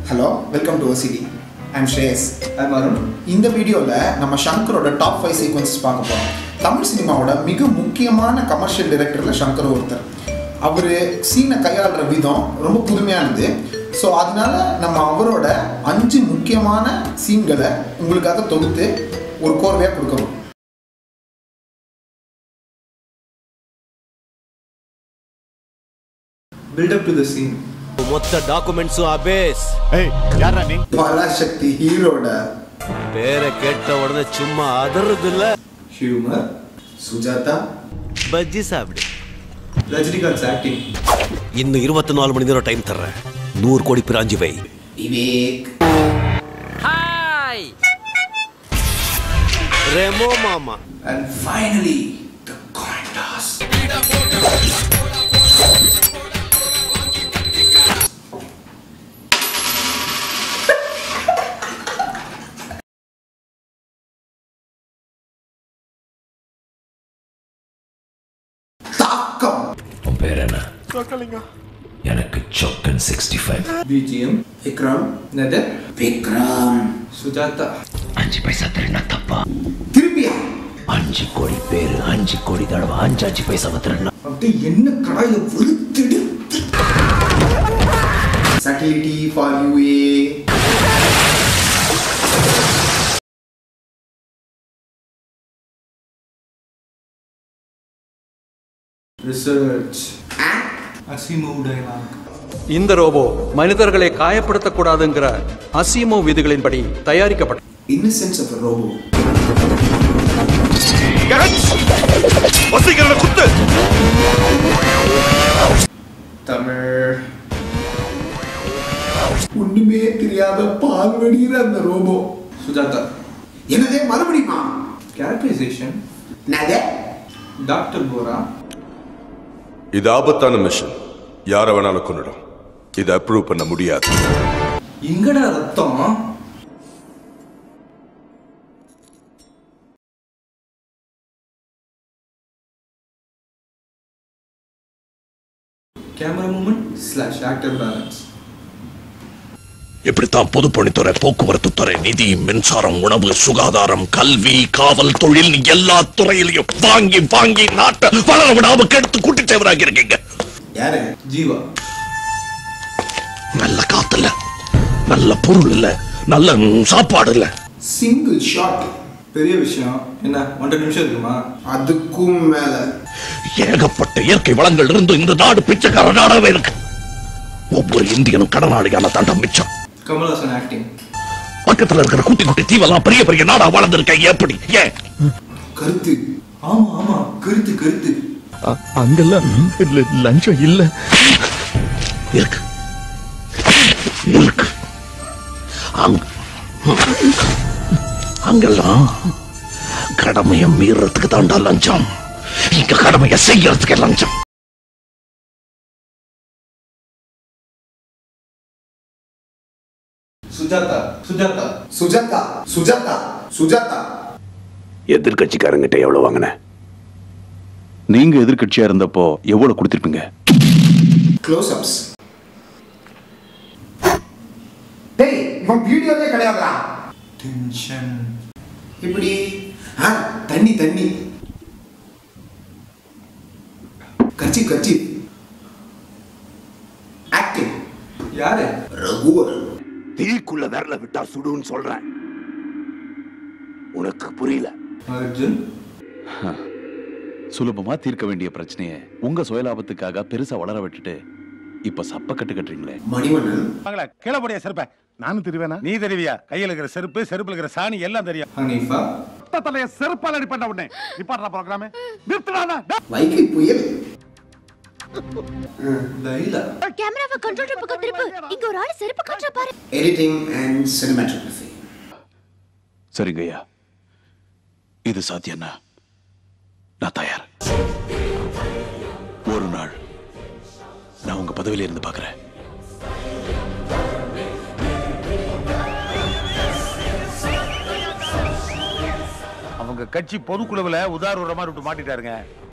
Hello welcome to OCD I'm Shreyas I'm Arun. இந்த வீடியோவில் நம்ம ஷங்கரோட டாப் ஃபைவ் சீக்வன்சஸ் பார்க்க போகிறோம் தமிழ் சினிமாவோட மிக முக்கியமான கமர்ஷியல் டைரக்டரில் ஷங்கர் ஒருத்தர் அவர் சீனை கையாளுற விதம் ரொம்ப புதுமையானது ஸோ அதனால நம்ம அவரோட அஞ்சு முக்கியமான சீன்களை உங்களுக்காக தொகுத்து ஒரு கோர்வையாக கொடுக்கணும் Build up to the scene. மொத்த டாக்குமெண்ட்ஸும் அபேஸ் ஏய் யாரா நீ பராசக்தி ஹீரோட பேரை கேட்ட உடனே சும்மா அதறது இல்ல Humor. சுஜாதா பஜ்ஜி சாப்பிடு Rajinikanth's acting. இன்னும் இருபத்தி நாலு மணி நேரம் டைம் தர்றேன் நூறு கோடி பிராஞ்சி வை விவேக் ரெமோ மாமா And finally the coin toss தாக்கம் உன் பேர் என்ன எனக்கு Chokkan sixty five BGM. Vikram Nether. Vikram Sujata. அஞ்சு பைசா திருடினா தப்பா திருப்பியா அஞ்சு கோடி பேர் அஞ்சு கோடி தடவை அஞ்சு அஞ்சு பைசா திருடினா அப்படியே என்ன கடாயில வெளுத்துடு சட்டிலிட்டி for U Research. Asimov dialogue. இந்த ரோபோ மனிதர்களை காயப்படுத்தக்கூடாதுங்கிற அசிமோ விதிகளின்படி தயாரிக்கப்பட்டது இன்னசென்ஸ் ஆஃப் ரோபோ Tamil. ஒண்ணுமே தெரியாத பால் வடிகிற அந்த ரோபோ Sujata. என்னதே மறுபடியுமா Characterization. நதே Dr. Bora. இது ஆபத்தான மிஷன் யாரை வேணாலும் கொண்டுடும் இதை அப்ரூவ் பண்ண முடியாது எங்கடா ரத்தம் camera movement slash actor balance இப்படித்தான் பொதுப்பணித்துறை போக்குவரத்து துறை நிதி மின்சாரம் உணவு சுகாதாரம் கல்வி காவல் தொழில் எல்லா துறையிலையும் வாங்கி வாங்கி நாட்டை வளர விடாம கெடுத்து கூட்டிச்சவராக இருக்கீங்க யாரு ஜீவா நல்ல காத்து இல்ல நல்ல பொருள் இல்ல நல்ல ம், சாப்பாடு இல்ல சிங்கிள் ஷாட் பெரிய விஷயம் என்ன ஒன்றரை நிமிஷம் இருக்குமா அதுக்கும் மேல ஏகப்பட்ட இயற்கை வளங்கள் இருந்து இந்த நாடு பிச்சைக்கார நாடாவே இருக்கு ஒவ்வொரு இந்தியனும் கடனாளியான தண்டம் மிச்சம் கமல்ஹாசன் ஆக்டிங் பக்கத்துல இருக்கிற குட்டி குட்டி தீவெல்லாம் பெரிய பெரிய நாடா வளர்ந்துருக்க எப்படி ஏன் கருத்து ஆமா ஆமா கருத்து கருத்து அங்கெல்லாம் லஞ்சம் இல்ல இருக்கு இருக்கு அங்க அங்கெல்லாம் கடமையை மீறதுக்கு தாண்டா லஞ்சம் இங்க கடமையை செய்யறதுக்கு லஞ்சம் சுஜாதா சுஜாதா சுஜாதா சுஜாதா சுஜாதா எதிர்கட்சிக்காரங்கிட்ட எவ்வளவு வாங்கின நீங்க எதிர்க்கட்சியா இருந்தப்போ எவ்வளவு கொடுத்திருப்பீங்க க்ளோஸ் அப்ஸ் டேய் இவன் வீடியோவே கிடையாதுடா டென்ஷன் இப்படி ஆ தண்ணி தண்ணி கச்சி கச்சி ஆக்டிங் யாரு ரகுவர் தீக்குள்ள விரல விட்டா சுடுன்னு சொல்றேன் உனக்கு புரியல அர்ஜுன் சுலபமா தீர்க்க வேண்டிய பிரச்சனைய உங்க சுயலாபத்துக்காக பெருசா வளர விட்டுட்டு இப்ப சப்ப கட்டு கட்டுறீங்களே மணிவண்ணன் கீழப்படியா செருப்ப நானும் தெரிவேனா நீ தெரிவியா கையில இருக்கிற செருப்பு செருப்புல இருக்கிற சாணி எல்லாம் தெரியும் ஹனீஃபா தலைய செருப்பால அடி பண்ண உடனே நிப்பாட்டா ப்ரோக்ராம் நிறுத்துறானா வைகை புயல் லைலா கேமராவை கண்ட்ரோல் ரூமுக்கு திருப்பு இங்க ஒரு ஆளு செருப்பு காட்டுற பாரு எடிட்டிங் அண்ட் சினிமாட்டோகிராஃபி சரிங்கய்யா இது சாத்தியம்னா நான் தயார் ஒரு நாள் நான் உங்க பதவியில இருந்து பாக்குறேன் அவங்க கட்சி பொதுக்குழுவுல உதாரணமா விட்டு மாட்டிட்டாருங்க